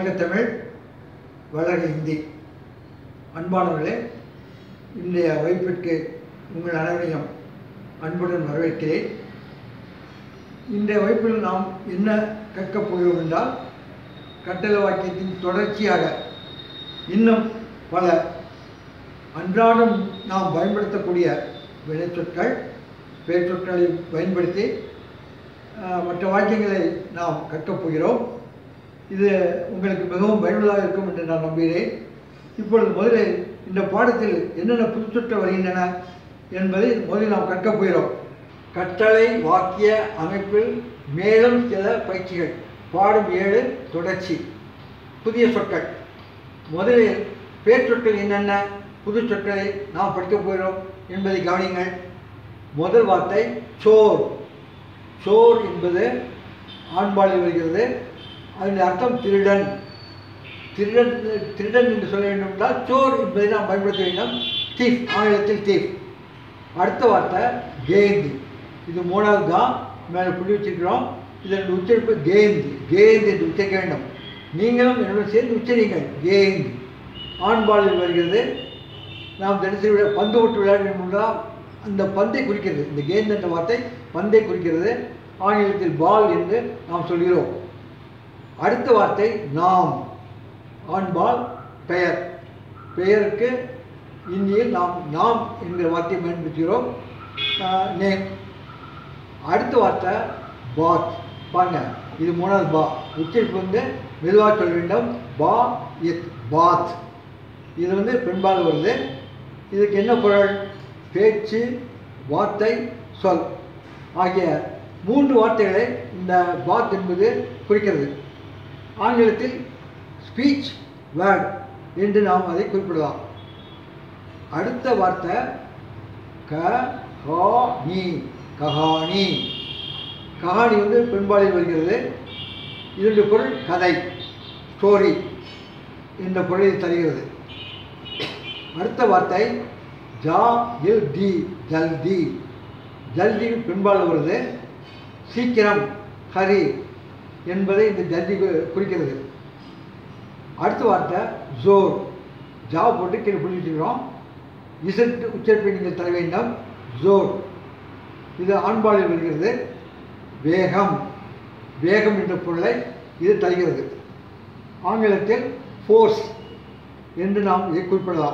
வாழ்க தமிழ் வளர இந்தி அன்பானவர்களே இன்றைய வைப்பிற்கு உங்கள் அனைவரையும் அன்புடன் வரவேற்கிறேன் இன்றைய வைப்பில் நாம் என்ன கற்கப் போகிறோம் என்றால் கட்டளை வாக்கியத்தின் தொடர்ச்சியாக இன்னும் பல அன்றாடம் நாம் பயன்படுத்தக்கூடிய வினைச்சொற்கள் பெயர்ச்சொற்களை பயன்படுத்தி ஆஹ், மற்ற வாக்கியங்களை நாம் கற்கப் போகிறோம் இது உங்களுக்கு மிகவும் பயனுள்ளதாக இருக்கும் என்று நான் நம்புகிறேன் இப்பொழுது முதலில் இந்த பாடத்தில் என்னென்ன புதுச்சொற்கள் வருகின்றன என்பதை முதலில் நாம் கற்கப் போகிறோம் கட்டளை வாக்கிய அமைப்பில் மேலும் சில பயிற்சிகள் பாடம் ஏழு தொடர்ச்சி புதிய சொற்கள் முதலில் பேர்ச்சொற்கள் என்னென்ன புது சொற்களை நாம் படிக்கப் போகிறோம் என்பதை கவனியுங்கள் முதல் வார்த்தை சோர் சோர் என்பது ஆண்பாலில் வருகிறது அதன் அர்த்தம் திருடன் திருடன் திருடன் என்று சொல்ல வேண்டும் என்றால் சோர் என்பதை நாம் பயன்படுத்த வேண்டும் தீப் ஆங்கிலத்தில் தீப் அடுத்த வார்த்தை கேந்தி இது மூணாவது தான் மேலே புள்ளி வச்சிருக்கிறோம் இதன் உச்சரிப்பு கேந்தி கேந்தி என்று உச்சரிக்க வேண்டும் நீங்களும் என்னுடன் சேர்ந்து உச்சரிங்கள் கேந்தி ஆண்பாலில் வருகிறது நாம் தினசரி விட பந்து விட்டு விளையாட வேண்டும் என்றால் அந்த பந்தை குறிக்கிறது இந்த கேந்த் என்ற வார்த்தை பந்தை குறிக்கிறது ஆங்கிலத்தில் பால் என்று நாம் சொல்கிறோம் அடுத்த வார்த்தை நாம் ஆண்பால் பெயர் பெயருக்கு இந்தியில் நாம் நாம் என்கிற வார்த்தையை பயன்படுத்துகிறோம் நேம் அடுத்த வார்த்தை பாத் பாருங்க இது மூணாவது பா உச்சரிப்பு வந்து மெதுவாக சொல்ல வேண்டும் பா இத் பாத் இது வந்து பெண்பால் வருது இதுக்கு என்ன பொருள் பேச்சு வார்த்தை சொல் ஆகிய மூன்று வார்த்தைகளை இந்த பாத் என்பது குறிக்கிறது ஆங்கிலத்தில் ஸ்பீச் வேர்ட் என்று நாம் அதை குறிப்பிடலாம் அடுத்த வார்த்தை க ஹா நீ கஹானி கஹானி வந்து பெண்பாலில் வருகிறது இதனுடைய பொருள் கதை ஸ்டோரி என்ற பொருளை தருகிறது அடுத்த வார்த்தை ஜா இல் தி ஜல்தி ஜல்தி பெண்பால் வருது சீக்கிரம் ஹரி என்பதை இந்த ஜல்தி கு- குறிக்கிறது அடுத்த வார்த்தை ஜோர் ஜா போட்டு கீழே புள்ளி வச்சுக்கிறோம் இசட் உச்சரிப்பை நீங்கள் தர வேண்டும் ஜோர் இது ஆண்பாலில் வருகிறது வேகம் வேகம் என்ற பொருளை இது தருகிறது ஆங்கிலத்தில் ஃபோர்ஸ் என்று நாம் இதை குறிப்பிடலாம்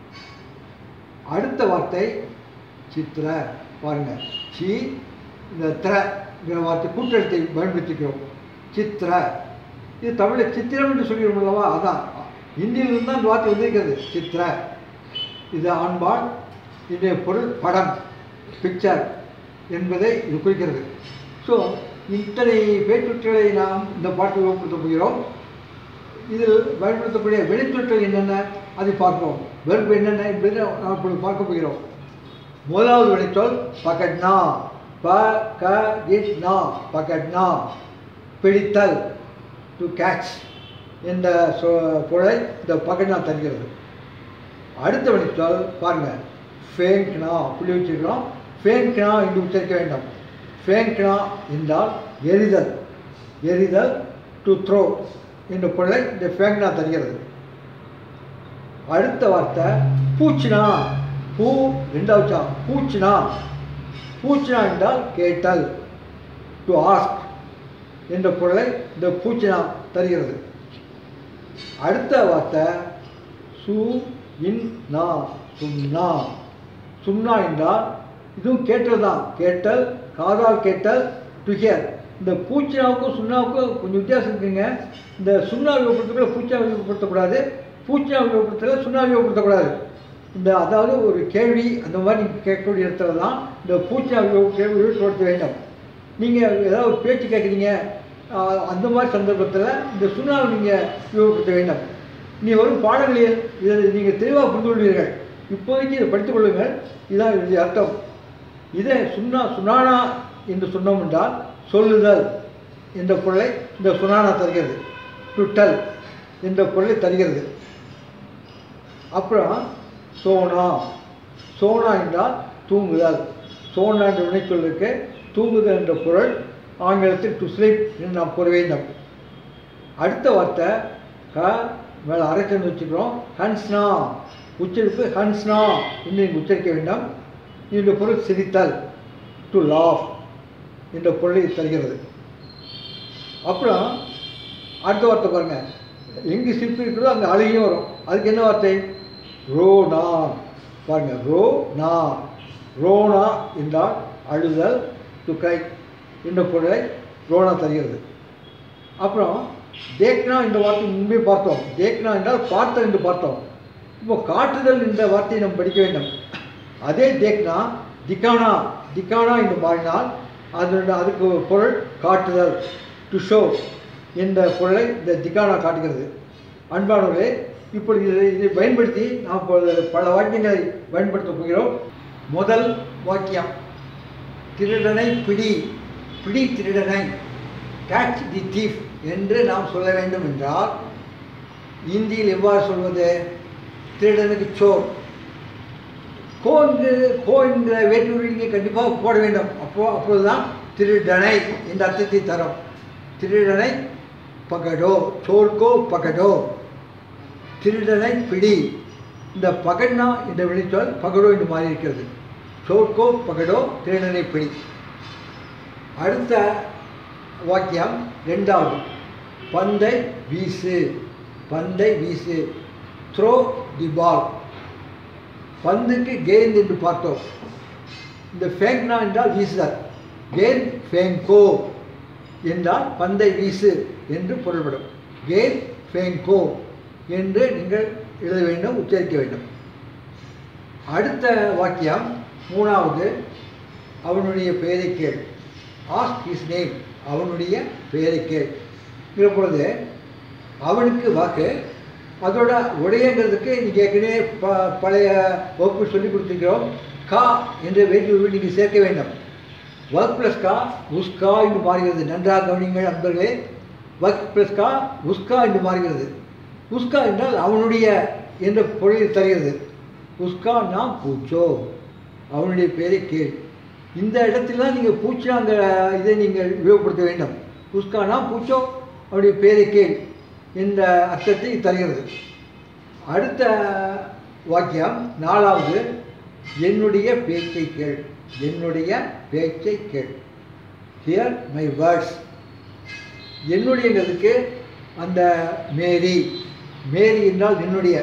அடுத்த வார்த்தை சித்திர பாருங்க சி இந்த திரங்கிற வார்த்தை கூட்டெழுத்தை பயன்படுத்திக்கிறோம் சித்திர இது தமிழில் சித்திரம் என்று சொல்கிறோம் அல்லவா அதான் இந்தியிலிருந்து தான் இந்த வார்த்தை வந்திருக்கிறது சித்திர இது ஆண்பால் இதனுடைய பொருள் படம் பிக்சர் என்பதை இது குறிக்கிறது ஸோ இத்தனை பேச்சுக்களை நாம் இந்த பாட்டில் உபயோகப்படுத்த போகிறோம் இதில் பயன்படுத்தக்கூடிய வெளிச்சொற்கள் என்னென்ன அதை பார்ப்போம் வெறுப்பு என்னென்ன என்பதை நாம் இப்பொழுது பார்க்க போகிறோம் முதலாவது வினைச்சொல் பகட்னா ப க இட் நா பகட்னா பிடித்தல் டு கேட்ச் என்ற சொ பொருளை இந்த பகட்னா தருகிறது அடுத்த வினைச்சொல் பாருங்க ஃபேங்க்னா புள்ளி வச்சிருக்கிறோம் ஃபேங்க்னா என்று உச்சரிக்க வேண்டும் ஃபேங்க்னா என்றால் எரிதல் எரிதல் டு த்ரோ என்ற பொருளை இந்த ஃபேங்க்னா தருகிறது அடுத்த வார்த்தை பூச்சினா பூ ரெண்டாவது சா பூச்சினா பூச்சினா என்றால் கேட்டல் டு ஆஸ்க் என்ற பொருளை இந்த பூச்சினா தருகிறது அடுத்த வார்த்தை சு இன் நா சும்னா சும்னா என்றால் இதுவும் கேட்டல் தான் கேட்டல் காதால் கேட்டல் டு ஹியர் இந்த பூச்சினாவுக்கும் சுண்ணாவுக்கும் கொஞ்சம் வித்தியாசம் இருக்குங்க இந்த சுண்ணா உபயோகப்படுத்தக்கூட பூச்சினா உபயோகப்படுத்தக்கூடாது பூச்சினா உபயோகப்படுத்தல சுண்ணா உபயோகப்படுத்தக்கூடாது இந்த அதாவது ஒரு கேள்வி அந்த மாதிரி நீங்கள் கேட்கக்கூடிய இடத்துல தான் இந்த பூச்சினா உபயோக கேள்வி உபயோகப்படுத்த வேண்டும் நீங்கள் ஏதாவது ஒரு பேச்சு கேட்குறீங்க ஆஹ், அந்த மாதிரி சந்தர்ப்பத்தில் இந்த சுண்ணாவை நீங்கள் உபயோகப்படுத்த வேண்டும் நீ வரும் பாடங்களில் இதை நீங்கள் தெளிவாக புரிந்து கொள்வீர்கள் இப்போதைக்கு இதை படித்துக் கொள்ளுங்கள் இதுதான் இதனுடைய அர்த்தம் இதே சுண்ணா சுனானா என்று சொன்னோம் என்றால் சொல்லுதல் என்ற பொருளை இந்த சுனானா தருகிறது டு டெல் என்ற பொருளை தருகிறது அப்புறம் சோனா சோனா என்றால் தூங்குதல் சோனா என்ற வினைச்சொல்லுக்கு தூங்குதல் என்ற பொருள் ஆங்கிலத்தில் டு ஸ்லீப் என்று நாம் கூற வேண்டும் அடுத்த வார்த்தை க மேலே அரைச்சல் வச்சுக்கிறோம் ஹன்ஸ்னா உச்சரிப்பு ஹன்ஸ்னா என்று நீங்கள் உச்சரிக்க வேண்டும் இந்த பொருள் சிரித்தல் டு லாஃப் என்ற பொருளை தருகிறது அப்புறம் அடுத்த வார்த்தை பாருங்க எங்கே சிரிப்பு இருக்கிறதோ அங்கே அழுகையும் வரும் அதுக்கு என்ன வார்த்தை ரோனா பாருங்க ரோ நா ரோனா என்றால் அழுதல் துக்கை என்ற பொருளை ரோனா தருகிறது அப்புறம் தேக்னா என்ற வார்த்தை முன்பே பார்த்தோம் தேக்னா என்றால் பார்த்தல் என்று பார்த்தோம் இப்போ காட்டுதல் என்ற வார்த்தையை நாம் படிக்க வேண்டும் அதே தேக்னா திக்கானா திக்கானா என்று மாறினால் அதோட அதுக்கு பொருள் காட்டுதல் டு ஷோ என்ற பொருளை இந்த திக்கானா காட்டுகிறது அன்பானவர்களே இப்படி இதை இதை பயன்படுத்தி நாம் இப்பொழுது பல வாக்கியங்களை பயன்படுத்தப் போகிறோம் முதல் வாக்கியம் திருடனை பிடி பிடி திருடனை கேட்ச் தி தீஃப் என்று நாம் சொல்ல வேண்டும் என்றால் இந்தியில் எவ்வாறு சொல்வது திருடனுக்கு சோர் கோ என்று கோ என்ற வேற்றுமொழி நீங்கள் கண்டிப்பாக போட வேண்டும் அப்போ அப்பொழுதுதான் திருடனை என்ற அர்த்தத்தை தரும் திருடனை பகடோ சோர்கோ பகடோ திருடனை பிடி இந்த பகட்னா என்ற விழிச்சொல் பகடோ என்று மாறி இருக்கிறது சோர்கோ பகடோ திருடனை பிடி அடுத்த வாக்கியம் ரெண்டாவது பந்தை வீசு பந்தை வீசு த்ரோ தி பால் பந்துக்கு கேந்த் என்று பார்த்தோம் இந்த ஃபேங்க்னா என்றால் வீசுதல் கேந்த் ஃபேங்கோ என்றால் பந்தை வீசு என்று பொருள்படும் கேந்த் ஃபேங்கோ என்று நீங்கள் எழுத வேண்டும் உச்சரிக்க வேண்டும் அடுத்த வாக்கியம் மூணாவது அவனுடைய பெயரை கேள் ஆஸ்க் ஹிஸ் நேம் அவனுடைய பெயரை கேள் இருக்கிற பொழுது அவனுக்கு வாக்கு அதோட உடையங்கிறதுக்கு நீங்கள் ஏற்கனவே ப பழைய வகுப்பு சொல்லி கொடுத்துருக்கிறோம் கா என்ற வேற்றுமை நீங்கள் சேர்க்க வேண்டும் ஒர்க் ப்ளஸ் கா உஸ்கா என்று மாறுகிறது நன்றாக கவனிங்கள் அன்பர்களே ஒர்க் ப்ளஸ் கா உஸ்கா என்று மாறுகிறது உஸ்கா என்றால் அவனுடைய என்ற பொருளை தருகிறது உஸ்கா நாம் பூச்சோ அவனுடைய பெயரை கேள் இந்த இடத்துல தான் நீங்கள் பூச்சாங்க இதை நீங்கள் உபயோகப்படுத்த வேண்டும் உஸ்கானா பூச்சோ அவருடைய பெயரை கேள் என்ற அர்த்தத்தை தருகிறது அடுத்த வாக்கியம் நாலாவது என்னுடைய பேச்சை கேள் என்னுடைய பேச்சை கேள் ஹியர் மை வேர்ட்ஸ் என்னுடையங்கிறதுக்கு அந்த மேரி மேரி என்றால் என்னுடைய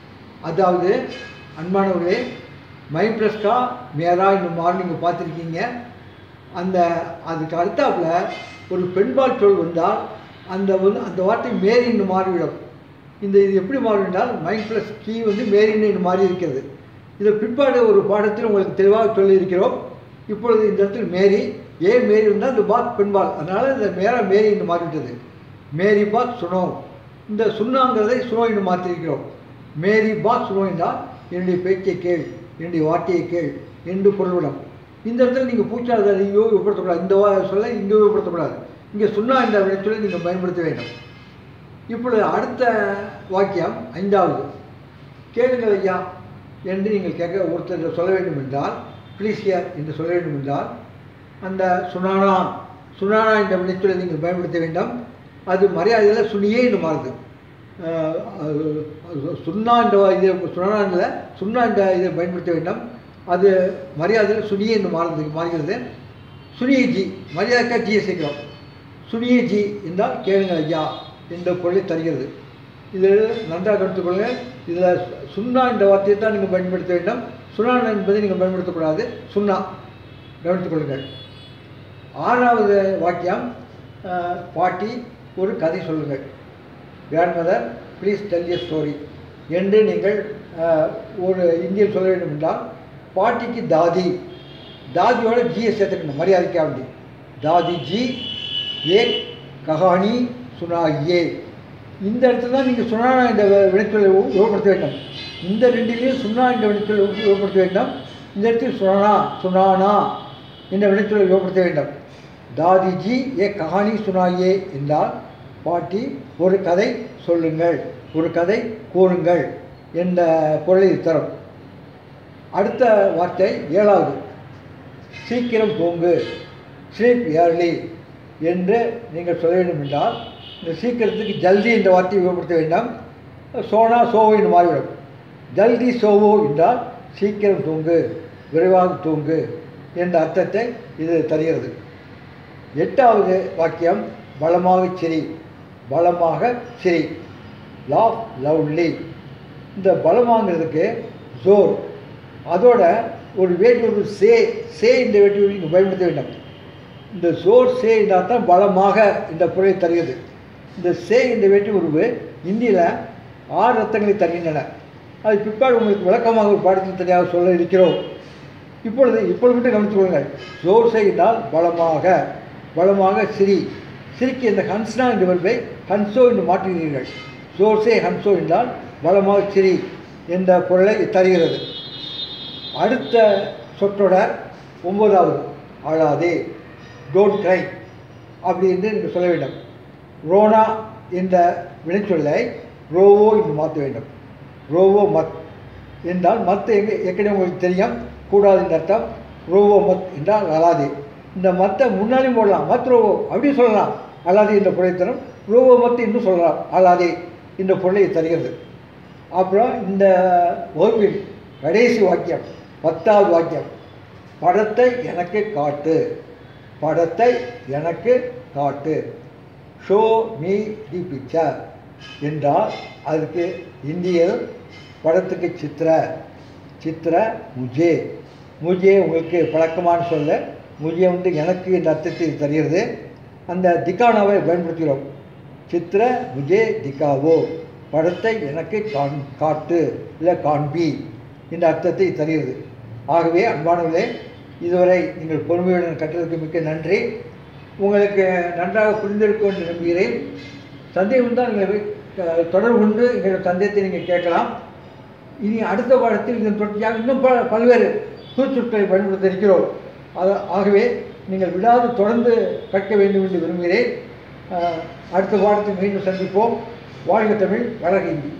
அதாவது அன்பானவர்களே மை ப்ளஸ்கா மேரா இந்த மாதிரி நீங்கள் பார்த்துருக்கீங்க அந்த அதுக்கு அடுத்தாப்புல ஒரு பெண்பால் சொல் வந்தால் அந்த வந்து அந்த வார்த்தை மேரின்னு மாறிவிடும் இந்த இது எப்படி மாறும் என்றால் மைண்ட் ப்ளஸ் கீ வந்து மேரின்னு மாறி இருக்கிறது இதை பிற்பாடு ஒரு பாடத்தில் உங்களுக்கு தெளிவாக சொல்லியிருக்கிறோம் இப்பொழுது இந்த இடத்துல மேரி ஏ மேரி வந்தால் இந்த பாத் பெண்பால் அதனால் இந்த மேரா மேரின்னு மாறிவிட்டது மேரி பாத் சுனோ இந்த சுண்ணாங்கிறதை சுனோ என்று மாற்றிருக்கிறோம் மேரி பாத் சுனோ என்றால் என்னுடைய பேச்சை கேள் என்னுடைய வார்த்தையை கேள் என்று பொருள்விடும் இந்த இடத்துல நீங்கள் பூச்சாளர் இங்கே உபயோகப்படுத்தக்கூடாது இந்த வா- சொல்ல இங்கே உபயோகப்படுத்தக்கூடாது இங்கே சுண்ணா என்ற வினைச்சொல்லை நீங்கள் பயன்படுத்த வேண்டும் இப்பொழுது அடுத்த வாக்கியம் ஐந்தாவது கேளுங்கள் ஐயா என்று நீங்கள் கேட்க ஒருத்தர் சொல்ல வேண்டும் என்றால் ப்ளீஸ் ஹியர் என்று சொல்ல வேண்டும் என்றால் அந்த சுனானா சுனானா என்ற வினைச்சொல்லை நீங்கள் பயன்படுத்த வேண்டும் அது மரியாதையில் சுனியே என்று மாறுது அஹ், அது- அது சுன்னா என்ற இதை சுனானா இல்லை சுன்னா என்ற இதை பயன்படுத்த வேண்டும் அது மரியாதையில் சுனியே என்று மாறுது மாறுகிறது சுனியே ஜி மரியாதைக்காக ஜியை சேர்க்கிறோம் சுனியே ஜி என்றால் கேளுங்க ஐயா என்ற பொருளை தருகிறது இதில் நன்றாக கவனித்துக்கொள்ளுங்கள் இதில் சுண்ணா என்ற வார்த்தையை தான் நீங்கள் பயன்படுத்த வேண்டும் சுனா என்பதை நீங்கள் பயன்படுத்தக்கூடாது சுண்ணா கவனித்துக் கொள்ளுங்கள் ஆறாவது வாக்கியம் அஹ், பாட்டி ஒரு கதை சொல்லுங்கள் grandmother please tell a story என்று நீங்கள் அஹ், ஒரு இந்தியில் சொல்ல வேண்டும் என்றால் பாட்டிக்கு தாதி தாதியோட ஜியை சேர்த்துக்கணும் மரியாதைக்காக வேண்டி தாதி ஜி ஏ கஹானி சுனாயே இந்த இடத்துல தான் நீங்கள் சுனா என்ற வினைச்சொல்லை உ- உபயோகப்படுத்த வேண்டும் இந்த ரெண்டிலையும் சுனா என்ற வினைச்சொல்லை உப- உபயோகப்படுத்த வேண்டும் இந்த இடத்தில் சுனானா சுனானா என்ற வினைச்சொல்லை உபயோகப்படுத்த வேண்டும் தாதிஜி ஏ கஹானி சுனாயே என்றால் பாட்டி ஒரு கதை சொல்லுங்கள் ஒரு கதை கூறுங்கள் என்ற பொருளை இது தரும் அடுத்த வார்த்தை ஏழாவது சீக்கிரம் தூங்கு ஸ்லீப் ஏர்லி என்று நீங்கள் சொல்ல வேண்டும் என்றால் இந்த சீக்கிரத்துக்கு ஜல்தி என்ற வார்த்தையை உபயோகப்படுத்த வேண்டாம் சோனா சோவோ என்று மாறிவிடும் ஜல்தி சோவோ என்றால் சீக்கிரம் தூங்கு விரைவாக தூங்கு என்ற அர்த்தத்தை இது தருகிறது எட்டாவது வாக்கியம் பலமாக சிரி பலமாக சிரி லாஃப் லவ்லி இந்த பலமாங்கிறதுக்கு ஜோர் அதோட ஒரு வேட்டு சே சே இந்த வேட்டு இங்கே பயன்படுத்த வேண்டாம் இந்த ஜோர் சே என்றால் தான் பலமாக இந்த பொருளை தருகிறது இந்த சே இந்த வேட்டு உருவு இந்தியில் ஆறு ரத்தங்களை தருகின்றன அது பிற்பாடு உங்களுக்கு விளக்கமாக ஒரு பாடத்தில் தனியாக சொல்ல இருக்கிறோம் இப்பொழுது இப்பொழுது மட்டும் கவனித்துக் கொள்ளுங்கள் ஜோர் சே என்றால் பலமாக பலமாக சிரி சிரிக்கு இந்த ஹன்ஸ்னா என்ற வருவை ஹன்சோ என்று மாற்றுகிறீர்கள் ஜோர்சே ஹன்சோ என்றால் பலமாக சிரி என்ற பொருளை தருகிறது அடுத்த சொற்றொடர் ஒன்பதாவது அழாதே டோன்ட் க்ரை அப்படி என்று நீங்கள் சொல்ல வேண்டும் ரோனா என்ற வினைச்சொல்லை ரோவோ என்று மாற்ற வேண்டும் ரோவோ மத் என்றால் மத் எங்கே ஏற்கனவே உங்களுக்கு தெரியும் கூடாது என்ற அர்த்தம் ரோவோ மத் என்றால் அழாதே இந்த மத்தை முன்னாடியும் போடலாம் மத் ரோவோ அப்படி சொல்லலாம் அல்லாதே என்ற பொருளை தரும் ரோவோ மத் என்று சொல்லலாம் அல்லாதே என்ற பொருளை தருகிறது அப்புறம் இந்த வகுப்பில் கடைசி வாக்கியம் பத்தாவது வாக்கியம் படத்தை எனக்கு காட்டு படத்தை எனக்கு காட்டு ஷோ மீ தி பிக்சர் என்றால் அதுக்கு இந்தியில் படத்துக்கு சித்திர சித்திர முஜே முஜே உங்களுக்கு பழக்கமான சொல்ல முஜே வந்து எனக்கு இந்த அர்த்தத்தை தருகிறது அந்த திகானாவை பயன்படுத்துகிறோம் சித்திர முஜே திகாவோ படத்தை எனக்கு காண் காட்டு இல்லை காண்பி என்ற அர்த்தத்தை தருகிறது ஆகவே அன்பானவர்களே இதுவரை நீங்கள் பொறுமையுடன் கற்றதற்கு மிக்க நன்றி உங்களுக்கு நன்றாக புரிந்திருக்கும் என்று நம்புகிறேன் சந்தேகம் தான் நீங்கள் அஹ், தொடர்பு கொண்டு எங்களோட சந்தேகத்தை நீங்கள் கேட்கலாம் இனி அடுத்த பாடத்தில் இதன் தொடர்ச்சியாக இன்னும் பல பல்வேறு சூழ்ச்சொற்களை பயன்படுத்த இருக்கிறோம் அது ஆகவே நீங்கள் விடாது தொடர்ந்து கற்க வேண்டும் என்று விரும்புகிறேன் அஹ், அடுத்த பாடத்தில் மீண்டும் சந்திப்போம் வாழ்க தமிழ் வளர்க இந்தி